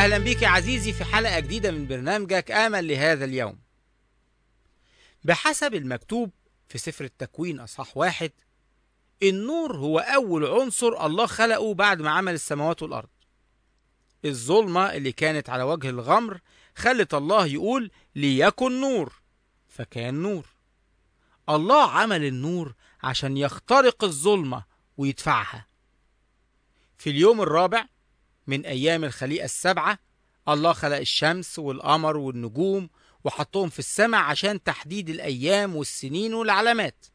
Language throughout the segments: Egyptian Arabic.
أهلا بك يا عزيزي في حلقة جديدة من برنامجك آمل لهذا اليوم بحسب المكتوب في سفر التكوين أصحاح واحد النور هو أول عنصر الله خلقه بعد ما عمل السماوات والأرض الظلمة اللي كانت على وجه الغمر خلت الله يقول ليكن نور فكان نور الله عمل النور عشان يخترق الظلمة ويدفعها في اليوم الرابع من أيام الخليقة السبعة الله خلق الشمس والقمر والنجوم وحطهم في السماء عشان تحديد الأيام والسنين والعلامات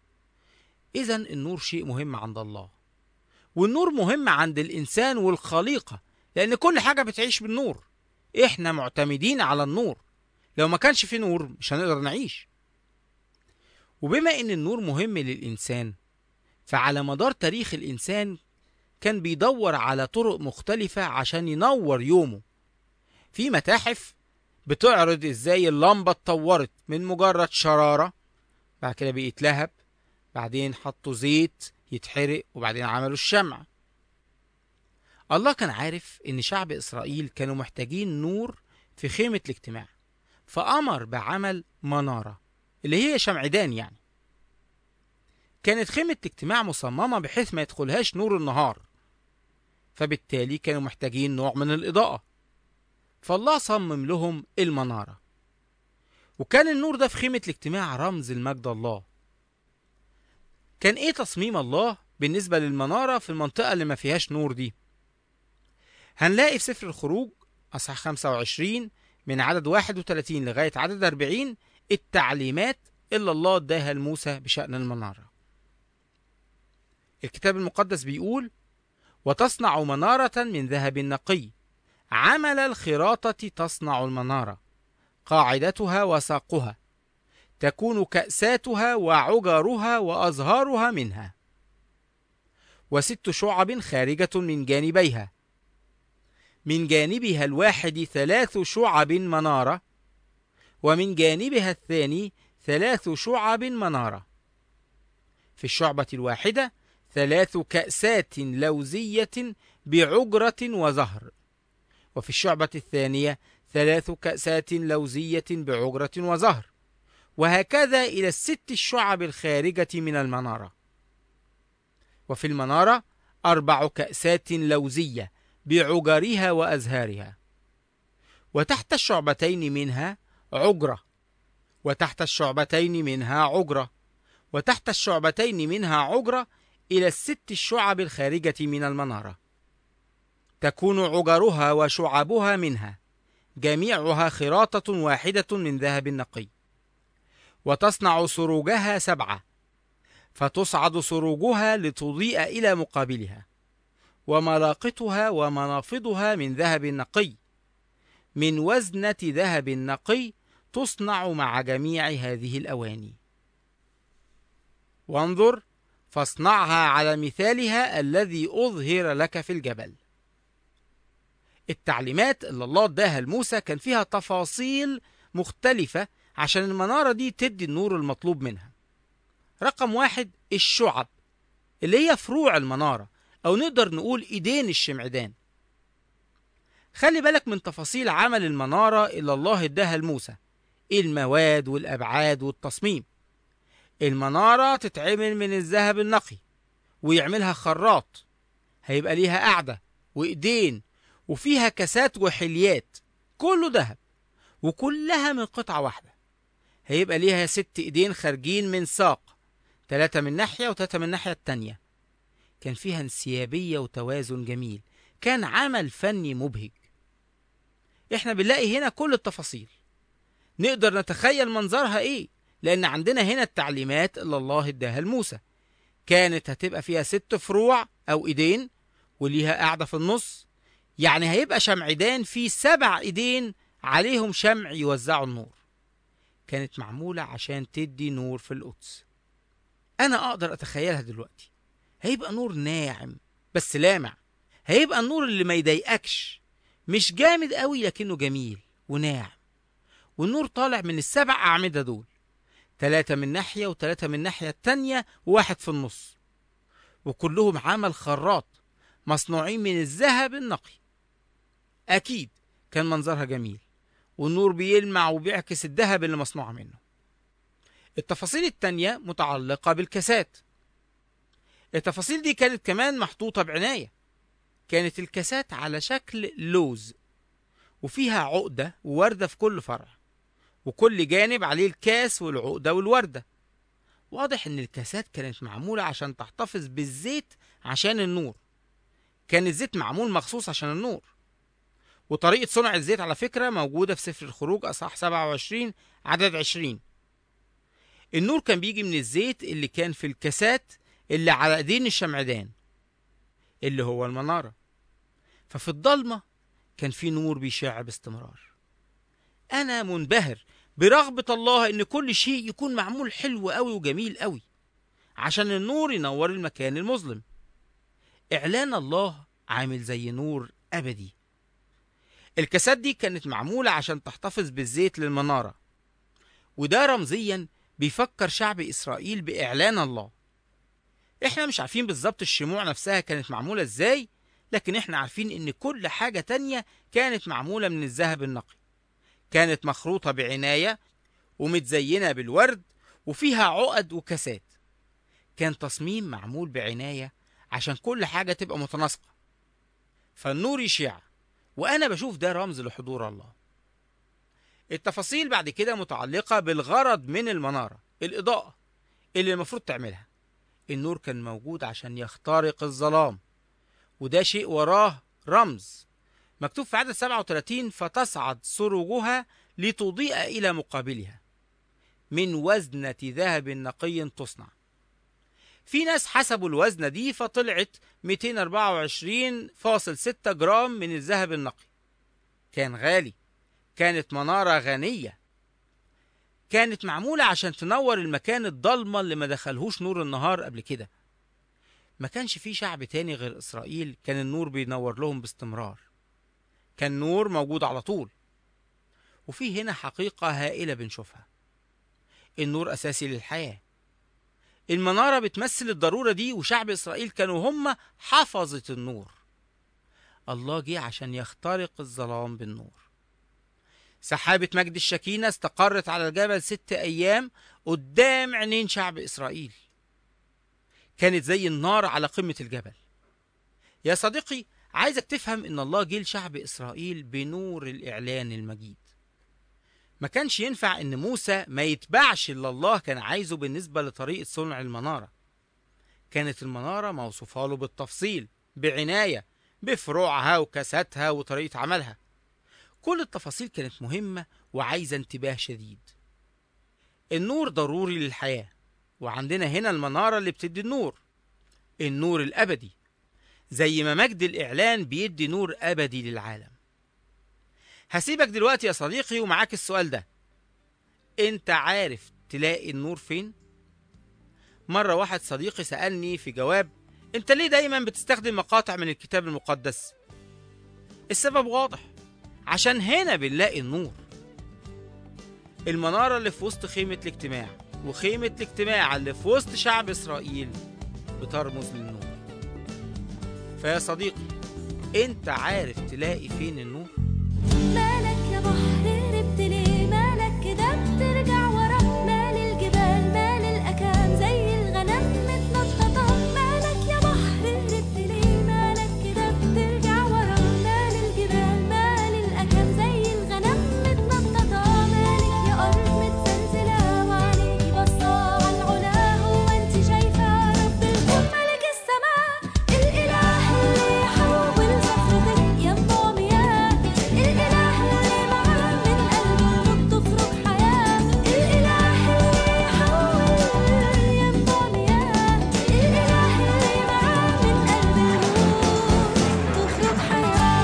إذا النور شيء مهم عند الله والنور مهم عند الإنسان والخليقة لأن كل حاجة بتعيش بالنور إحنا معتمدين على النور لو ما كانش في نور مش هنقدر نعيش وبما إن النور مهم للإنسان فعلى مدار تاريخ الإنسان كان بيدور على طرق مختلفة عشان ينور يومه في متاحف بتعرض ازاي اللمبة اتطورت من مجرد شرارة بعد كده بقت لهب بعدين حطوا زيت يتحرق وبعدين عملوا الشمع الله كان عارف ان شعب اسرائيل كانوا محتاجين نور في خيمة الاجتماع فأمر بعمل منارة اللي هي شمعدان يعني كانت خيمة الاجتماع مصممة بحيث ما يدخلهاش نور النهار فبالتالي كانوا محتاجين نوع من الإضاءة فالله صمم لهم المنارة وكان النور ده في خيمة الاجتماع رمز المجد الله كان ايه تصميم الله بالنسبة للمنارة في المنطقة اللي ما فيهاش نور دي هنلاقي في سفر الخروج أصحاح 25 من عدد 31 لغاية عدد 40 التعليمات اللي الله اداها لموسى بشأن المنارة الكتاب المقدس بيقول وتصنع منارة من ذهب نقي عمل الخراطة تصنع المنارة قاعدتها وساقها تكون كأساتها وعجرها وأزهارها منها وست شعب خارجة من جانبيها من جانبها الواحد ثلاث شعب منارة ومن جانبها الثاني ثلاث شعب منارة في الشعبة الواحدة ثلاث كأسات لوزية بعجرة وزهر وفي الشعبة الثانية ثلاث كأسات لوزية بعجرة وزهر وهكذا إلى الست الشعب الخارجة من المنارة وفي المنارة أربع كأسات لوزية بعجرها وأزهارها وتحت الشعبتين منها عجرة وتحت الشعبتين منها عجرة وتحت الشعبتين منها عجرة إلى الست الشعب الخارجة من المنارة تكون عجرها وشعبها منها جميعها خراطة واحدة من ذهب نقي وتصنع سروجها سبعة فتصعد سروجها لتضيء إلى مقابلها وملاقطها ومنافضها من ذهب نقي من وزنة ذهب نقي تصنع مع جميع هذه الأواني وانظر فاصنعها على مثالها الذي أظهر لك في الجبل التعليمات اللي الله اداها لموسى كان فيها تفاصيل مختلفة عشان المنارة دي تدي النور المطلوب منها رقم واحد الشعب اللي هي فروع المنارة أو نقدر نقول إيدين الشمعدان خلي بالك من تفاصيل عمل المنارة اللي الله اداها لموسى المواد والأبعاد والتصميم المنارة تتعمل من الذهب النقي ويعملها خراط هيبقى ليها قاعدة وإيدين وفيها كاسات وحليات كله ذهب وكلها من قطعة واحدة هيبقى ليها ست ايدين خارجين من ساق تلاتة من ناحية وتلاتة من الناحية التانية كان فيها انسيابية وتوازن جميل كان عمل فني مبهج احنا بنلاقي هنا كل التفاصيل نقدر نتخيل منظرها ايه لان عندنا هنا التعليمات اللي الله اداها لموسى كانت هتبقى فيها ست فروع او ايدين وليها قاعدة في النص يعني هيبقى شمعدان فيه سبع ايدين عليهم شمع يوزعوا النور كانت معمولة عشان تدي نور في القدس أنا أقدر أتخيلها دلوقتي هيبقى نور ناعم بس لامع هيبقى النور اللي ما يضايقكش مش جامد قوي لكنه جميل وناعم والنور طالع من السبع أعمدة دول تلاتة من ناحية وتلاتة من الناحية التانية وواحد في النص وكلهم عمل خراط مصنوعين من الذهب النقي أكيد كان منظرها جميل والنور بيلمع وبيعكس الذهب اللي مصنوع منه التفاصيل التانية متعلقة بالكاسات التفاصيل دي كانت كمان محطوطة بعناية كانت الكاسات على شكل لوز وفيها عقدة ووردة في كل فرع وكل جانب عليه الكاس والعقدة والوردة واضح ان الكاسات كانت معمولة عشان تحتفظ بالزيت عشان النور كان الزيت معمول مخصوص عشان النور وطريقة صنع الزيت على فكرة موجودة في سفر الخروج أصحاح 27 عدد 20 النور كان بيجي من الزيت اللي كان في الكاسات اللي على ايدين الشمعدان اللي هو المنارة ففي الضلمة كان في نور بيشع باستمرار أنا منبهر برغبة الله إن كل شيء يكون معمول حلو أوي وجميل أوي عشان النور ينور المكان المظلم إعلان الله عامل زي نور أبدي الكاسات دي كانت معمولة عشان تحتفظ بالزيت للمنارة وده رمزيا بيفكر شعب إسرائيل بإعلان الله احنا مش عارفين بالظبط الشموع نفسها كانت معمولة ازاي لكن احنا عارفين ان كل حاجة تانية كانت معمولة من الذهب النقي كانت مخروطة بعناية ومتزينة بالورد وفيها عقد وكاسات كان تصميم معمول بعناية عشان كل حاجة تبقى متناسقة فالنور يشع وأنا بشوف ده رمز لحضور الله التفاصيل بعد كده متعلقة بالغرض من المنارة الإضاءة اللي المفروض تعملها النور كان موجود عشان يخترق الظلام وده شيء وراه رمز مكتوب في عدد 37 فتصعد سروجها لتضيء إلى مقابلها من وزنة ذهب نقي تصنع في ناس حسبوا الوزنة دي فطلعت 224.6 جرام من الذهب النقي كان غالي كانت منارة غنية كانت معمولة عشان تنور المكان الضلمة اللي ما دخلهوش نور النهار قبل كده ما كانش في شعب تاني غير إسرائيل كان النور بينور لهم باستمرار كان نور موجود على طول وفي هنا حقيقة هائلة بنشوفها النور أساسي للحياة المنارة بتمثل الضرورة دي وشعب إسرائيل كانوا هم حفظة النور الله جه عشان يخترق الظلام بالنور سحابة مجد الشكينة استقرت على الجبل ست أيام قدام عينين شعب إسرائيل كانت زي النار على قمة الجبل يا صديقي عايزك تفهم إن الله جه لشعب إسرائيل بنور الإعلان المجيد ما كانش ينفع إن موسى ما يتبعش اللي الله كان عايزه بالنسبة لطريقة صنع المنارة كانت المنارة موصوفة له بالتفصيل بعناية بفروعها وكاساتها وطريقة عملها كل التفاصيل كانت مهمة وعايزة انتباه شديد النور ضروري للحياة وعندنا هنا المنارة اللي بتدي النور النور الأبدي زي ما مجد الإعلان بيدي نور أبدي للعالم هسيبك دلوقتي يا صديقي ومعاك السؤال ده انت عارف تلاقي النور فين؟ مرة واحد صديقي سألني في جواب انت ليه دايما بتستخدم مقاطع من الكتاب المقدس؟ السبب واضح عشان هنا بنلاقي النور المنارة اللي في وسط خيمة الاجتماع وخيمة الاجتماع اللي في وسط شعب إسرائيل بترمز للنور فيا صديقي انت عارف تلاقي فين النور مالك يا بحر هربت ليه مالك كده بترجع ورا مال الجبال مال الأكام زي الغنم متنططة مالك يا بحر هربت ليه مالك كده بترجع ورا مال الجبال مال الأكام زي الغنم متنططة مالك يا أرض متسلسلة وعليكي بصة عالعلا هو انت شايفة رب الكون ملك السماء الإله اللي يحول صخرتك ينبع مياه الإله اللي معاه من قلبه خد تفرج حياة الإله اللي يحول ينبع مياه الإله اللي معاه من قلبه تفرج حياة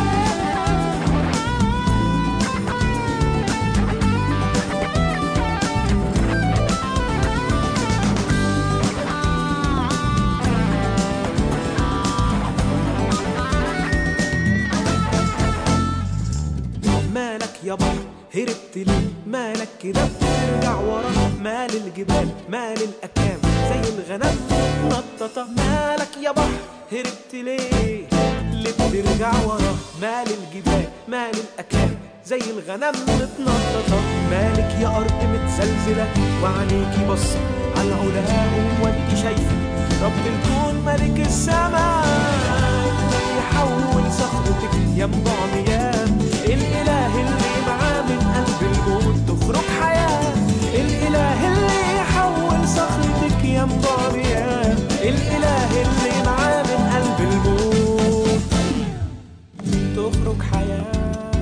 مالك يا بحر هربت ليه مالك كده بترجع ورا مال الجبال مال الأكام زي الغنم نططة مالك يا بحر هربت ليه اللي بترجع وراه مال الجبال مال الأكام زي الغنم متنططة مالك يا أرض متزلزلة وعينيكي بصة على العلا هو انت شايفة رب الكون ملك السماء يحول صخرتك ينبع مياه الإله اللي معاه من قلب الموت تخرج حياة الإله اللي يحول صخرتك ينبع مياه الإله اللي معاه من قلب الموت تخرج حياة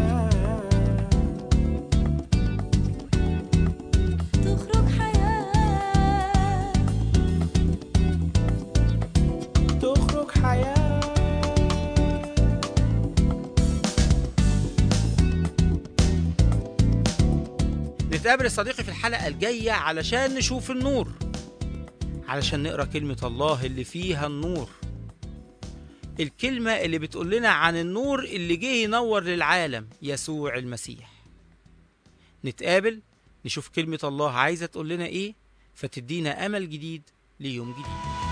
تخرج حياة تخرج حياة نتقابل يا صديقي في الحلقة الجاية علشان نشوف النور علشان نقرا كلمة الله اللي فيها النور الكلمة اللي بتقول لنا عن النور اللي جه ينور للعالم يسوع المسيح نتقابل نشوف كلمة الله عايزة تقول لنا ايه فتدينا أمل جديد ليوم جديد